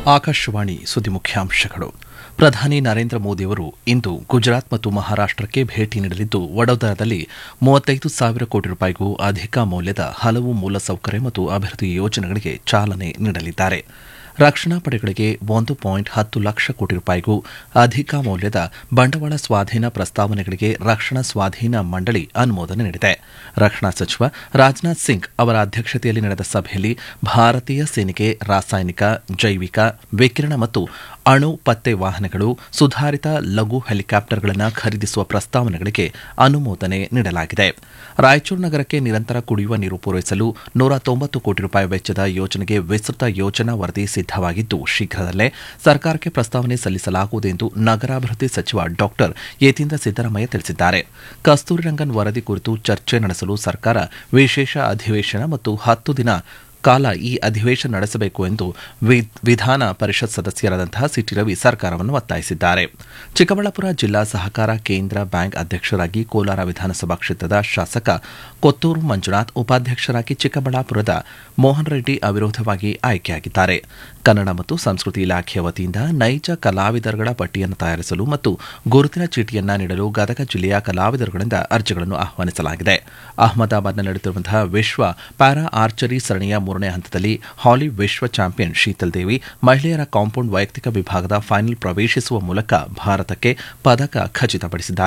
ಆಕಾಶವಾಣಿ ಸುದ್ದಿ ಮುಖ್ಯಾಂಶಗಳು ಪ್ರಧಾನಿ ನರೇಂದ್ರ ಮೋದಿಯವರು ಇಂದು ಗುಜರಾತ್ ಮತ್ತು ಮಹಾರಾಷ್ಟಕ್ಕೆ ಭೇಟಿ ನೀಡಲಿದ್ದು ವಡೋದರಾದಲ್ಲಿ ಮೂವತ್ತೈದು ಸಾವಿರ ಕೋಟಿ ರೂಪಾಯಿಗೂ ಅಧಿಕ ಮೌಲ್ಯದ ಹಲವು ಮೂಲಸೌಕರ್ಯ ಮತ್ತು ಅಭಿವೃದ್ಧಿ ಯೋಜನೆಗಳಿಗೆ ಚಾಲನೆ ನೀಡಲಿದ್ದಾರೆ ರಕ್ಷಣಾ ಪಡೆಗಳಿಗೆ ಒಂದು ಪಾಯಿಂಟ್ ಹತ್ತು ಲಕ್ಷ ಕೋಟಿ ರೂಪಾಯಿಗೂ ಅಧಿಕ ಮೌಲ್ಯದ ಬಂಡವಾಳ ಸ್ವಾಧೀನ ಪ್ರಸ್ತಾವನೆಗಳಿಗೆ ರಕ್ಷಣಾ ಸ್ವಾಧೀನ ಮಂಡಳಿ ಅನುಮೋದನೆ ನೀಡಿದೆ ರಕ್ಷಣಾ ಸಚಿವ ರಾಜನಾಥ್ ಸಿಂಗ್ ಅವರ ಅಧ್ಯಕ್ಷತೆಯಲ್ಲಿ ನಡೆದ ಸಭೆಯಲ್ಲಿ ಭಾರತೀಯ ಸೇನೆಗೆ ರಾಸಾಯನಿಕ ಜೈವಿಕ ವಿಕಿರಣ ಮತ್ತು ಅಣು ಪತ್ತೆ ವಾಹನಗಳು ಸುಧಾರಿತ ಲಘು ಹೆಲಿಕಾಪ್ಟರ್ಗಳನ್ನು ಖರೀದಿಸುವ ಪ್ರಸ್ತಾವನೆಗಳಿಗೆ ಅನುಮೋದನೆ ನೀಡಲಾಗಿದೆ ರಾಯಚೂರು ನಗರಕ್ಕೆ ನಿರಂತರ ಕುಡಿಯುವ ನೀರು ಪೂರೈಸಲು ನೂರ ತೊಂಬತ್ತು ಕೋಟಿ ರೂಪಾಯಿ ವೆಚ್ಚದ ಯೋಜನೆಗೆ ವಿಸ್ತೃತ ಯೋಜನಾ ವರದಿ ಸಿದ್ದವಾಗಿದ್ದು ಶೀಘ್ರದಲ್ಲೇ ಸರ್ಕಾರಕ್ಕೆ ಪ್ರಸ್ತಾವನೆ ಸಲ್ಲಿಸಲಾಗುವುದು ಎಂದು ನಗರಾಭಿವೃದ್ಧಿ ಸಚಿವ ಡಾ ಯತೀಂದ್ರ ಸಿದ್ದರಾಮಯ್ಯ ತಿಳಿಸಿದ್ದಾರೆ ಕಸ್ತೂರಿ ರಂಗನ್ ವರದಿ ಕುರಿತು ಚರ್ಚೆ ನಡೆಸಲು ಸರ್ಕಾರ ವಿಶೇಷ ಅಧಿವೇಶನ ಮತ್ತು ಹತ್ತು ದಿನ ಕಾಲ ಈ ಅಧಿವೇಶನ ನಡೆಸಬೇಕು ಎಂದು ವಿಧಾನ ಪರಿಷತ್ ಸದಸ್ಯರಾದಂತಹ ಸಿಟಿ ರವಿ ಸರ್ಕಾರವನ್ನು ಒತ್ತಾಯಿಸಿದ್ದಾರೆ ಚಿಕ್ಕಬಳ್ಳಾಪುರ ಜಿಲ್ಲಾ ಸಹಕಾರ ಕೇಂದ್ರ ಬ್ಯಾಂಕ್ ಅಧ್ಯಕ್ಷರಾಗಿ ಕೋಲಾರ ವಿಧಾನಸಭಾ ಕ್ಷೇತ್ರದ ಶಾಸಕ ಕೊತ್ತೂರು ಮಂಜುನಾಥ್ ಉಪಾಧ್ಯಕ್ಷರಾಗಿ ಚಿಕ್ಕಬಳ್ಳಾಪುರದ ಮೋಹನ್ ರೆಡ್ಡಿ ಅವಿರೋಧವಾಗಿ ಆಯ್ಕೆಯಾಗಿದ್ದಾರೆ ಕನ್ನಡ ಮತ್ತು ಸಂಸ್ಕೃತಿ ಇಲಾಖೆಯ ವತಿಯಿಂದ ನೈಜ ಕಲಾವಿದರುಗಳ ಪಟ್ಟಿಯನ್ನು ತಯಾರಿಸಲು ಮತ್ತು ಗುರುತಿನ ಚೀಟಿಯನ್ನ ನೀಡಲು ಗದಗ ಜಿಲ್ಲೆಯ ಕಲಾವಿದರುಗಳಿಂದ ಅರ್ಜಿಗಳನ್ನು ಆಹ್ವಾನಿಸಲಾಗಿದೆ ಅಹಮದಾಬಾದ್ನಲ್ಲಿ ನಡೆಯುತ್ತಿರುವಂತಹ ವಿಶ್ವ ಪ್ಯಾರಾ ಆರ್ಚರಿ ಸರಣಿಯ ಮೂರನೇ ಹಂತದಲ್ಲಿ ಹಾಲಿ ವಿಶ್ವ ಚಾಂಪಿಯನ್ ಶೀತಲ್ ದೇವಿ ಮಹಿಳೆಯರ ಕಾಂಪೌಂಡ್ ವೈಯಕ್ತಿಕ ವಿಭಾಗದ ಫೈನಲ್ ಪ್ರವೇಶಿಸುವ ಮೂಲಕ ಭಾರತಕ್ಕೆ ಪದಕ ಖಚಿತಪಡಿಸಿದ್ದಾರೆ